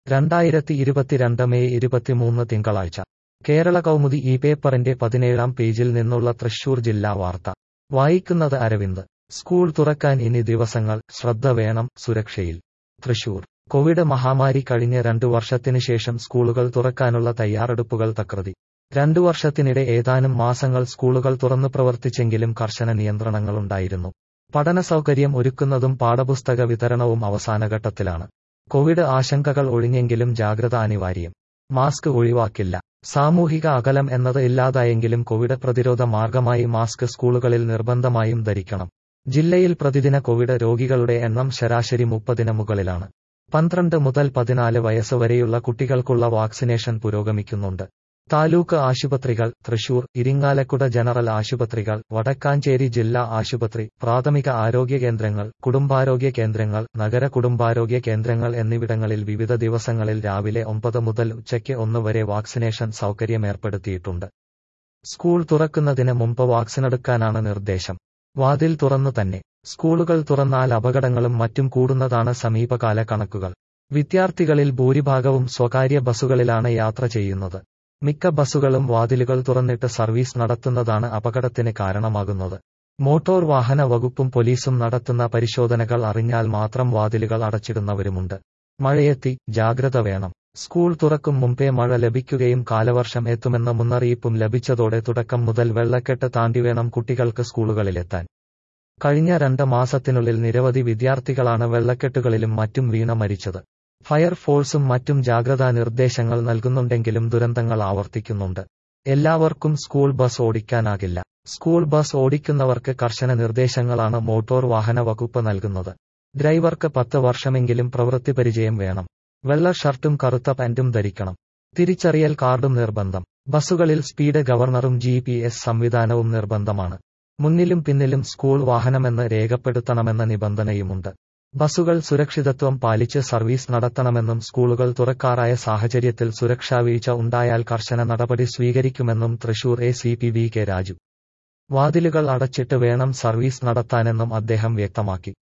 രണ്ടായിരത്തി ഇരുപത്തിരണ്ട് മെയ് ഇരുപത്തിമൂന്ന് തിങ്കളാഴ്ച കേരള കൗമുദി ഈ പേപ്പറിന്റെ പതിനേഴാം പേജിൽ നിന്നുള്ള തൃശൂർ ജില്ലാ വാർത്ത വായിക്കുന്നത് അരവിന്ദ് സ്കൂൾ തുറക്കാൻ ഇനി ദിവസങ്ങൾ ശ്രദ്ധ വേണം സുരക്ഷയിൽ തൃശൂർ കോവിഡ് മഹാമാരി കഴിഞ്ഞ രണ്ടു വർഷത്തിനു ശേഷം സ്കൂളുകൾ തുറക്കാനുള്ള തയ്യാറെടുപ്പുകൾ തകൃതി രണ്ടു വർഷത്തിനിടെ ഏതാനും മാസങ്ങൾ സ്കൂളുകൾ തുറന്നു പ്രവർത്തിച്ചെങ്കിലും കർശന നിയന്ത്രണങ്ങളുണ്ടായിരുന്നു പഠന സൗകര്യം ഒരുക്കുന്നതും പാഠപുസ്തക വിതരണവും അവസാനഘട്ടത്തിലാണ് കോവിഡ് ആശങ്കകൾ ഒഴിഞ്ഞെങ്കിലും ജാഗ്രത അനിവാര്യം മാസ്ക് ഒഴിവാക്കില്ല സാമൂഹിക അകലം എന്നത് ഇല്ലാതായെങ്കിലും കോവിഡ് പ്രതിരോധ മാർഗമായി മാസ്ക് സ്കൂളുകളിൽ നിർബന്ധമായും ധരിക്കണം ജില്ലയിൽ പ്രതിദിന കോവിഡ് രോഗികളുടെ എണ്ണം ശരാശരി മുപ്പതിന് മുകളിലാണ് പന്ത്രണ്ട് മുതൽ പതിനാല് വയസ്സ് വരെയുള്ള കുട്ടികൾക്കുള്ള വാക്സിനേഷൻ പുരോഗമിക്കുന്നുണ്ട് താലൂക്ക് ആശുപത്രികൾ തൃശൂർ ഇരിങ്ങാലക്കുട ജനറൽ ആശുപത്രികൾ വടക്കാഞ്ചേരി ജില്ലാ ആശുപത്രി പ്രാഥമിക ആരോഗ്യ കേന്ദ്രങ്ങൾ കുടുംബാരോഗ്യ കേന്ദ്രങ്ങൾ നഗര കുടുംബാരോഗ്യ കേന്ദ്രങ്ങൾ എന്നിവിടങ്ങളിൽ വിവിധ ദിവസങ്ങളിൽ രാവിലെ ഒമ്പത് മുതൽ ഉച്ചയ്ക്ക് ഒന്ന് വരെ വാക്സിനേഷൻ സൗകര്യമേർപ്പെടുത്തിയിട്ടുണ്ട് സ്കൂൾ തുറക്കുന്നതിന് മുമ്പ് വാക്സിനെടുക്കാനാണ് നിർദ്ദേശം വാതിൽ തുറന്നു തന്നെ സ്കൂളുകൾ തുറന്നാൽ അപകടങ്ങളും മറ്റും കൂടുന്നതാണ് സമീപകാല കണക്കുകൾ വിദ്യാർത്ഥികളിൽ ഭൂരിഭാഗവും സ്വകാര്യ ബസ്സുകളിലാണ് യാത്ര ചെയ്യുന്നത് മിക്ക ബസ്സുകളും വാതിലുകൾ തുറന്നിട്ട് സർവീസ് നടത്തുന്നതാണ് അപകടത്തിന് കാരണമാകുന്നത് മോട്ടോർ വാഹന വകുപ്പും പോലീസും നടത്തുന്ന പരിശോധനകൾ അറിഞ്ഞാൽ മാത്രം വാതിലുകൾ അടച്ചിടുന്നവരുമുണ്ട് മഴയെത്തി ജാഗ്രത വേണം സ്കൂൾ തുറക്കും മുമ്പേ മഴ ലഭിക്കുകയും കാലവർഷം എത്തുമെന്ന മുന്നറിയിപ്പും ലഭിച്ചതോടെ തുടക്കം മുതൽ വെള്ളക്കെട്ട് താണ്ടി വേണം കുട്ടികൾക്ക് സ്കൂളുകളിലെത്താൻ കഴിഞ്ഞ രണ്ട് മാസത്തിനുള്ളിൽ നിരവധി വിദ്യാർത്ഥികളാണ് വെള്ളക്കെട്ടുകളിലും മറ്റും വീണ മരിച്ചത് ഫയർഫോഴ്സും മറ്റും ജാഗ്രതാ നിർദ്ദേശങ്ങൾ നൽകുന്നുണ്ടെങ്കിലും ദുരന്തങ്ങൾ ആവർത്തിക്കുന്നുണ്ട് എല്ലാവർക്കും സ്കൂൾ ബസ് ഓടിക്കാനാകില്ല സ്കൂൾ ബസ് ഓടിക്കുന്നവർക്ക് കർശന നിർദ്ദേശങ്ങളാണ് മോട്ടോർ വാഹന വകുപ്പ് നൽകുന്നത് ഡ്രൈവർക്ക് പത്ത് വർഷമെങ്കിലും പ്രവൃത്തി പരിചയം വേണം വെള്ള ഷർട്ടും കറുത്ത പാന്റും ധരിക്കണം തിരിച്ചറിയൽ കാർഡും നിർബന്ധം ബസ്സുകളിൽ സ്പീഡ് ഗവർണറും ജി സംവിധാനവും നിർബന്ധമാണ് മുന്നിലും പിന്നിലും സ്കൂൾ വാഹനമെന്ന് രേഖപ്പെടുത്തണമെന്ന നിബന്ധനയുമുണ്ട് ബസ്സുകൾ സുരക്ഷിതത്വം പാലിച്ച് സർവീസ് നടത്തണമെന്നും സ്കൂളുകൾ തുറക്കാറായ സാഹചര്യത്തിൽ സുരക്ഷാവീഴ്ച ഉണ്ടായാൽ കർശന നടപടി സ്വീകരിക്കുമെന്നും Thrissur A C P V K Raju വാതിലുകൾ അടച്ചിട്ട് വേണം സർവീസ് നടത്താനെന്നും അദ്ദേഹം വ്യക്തമാക്കി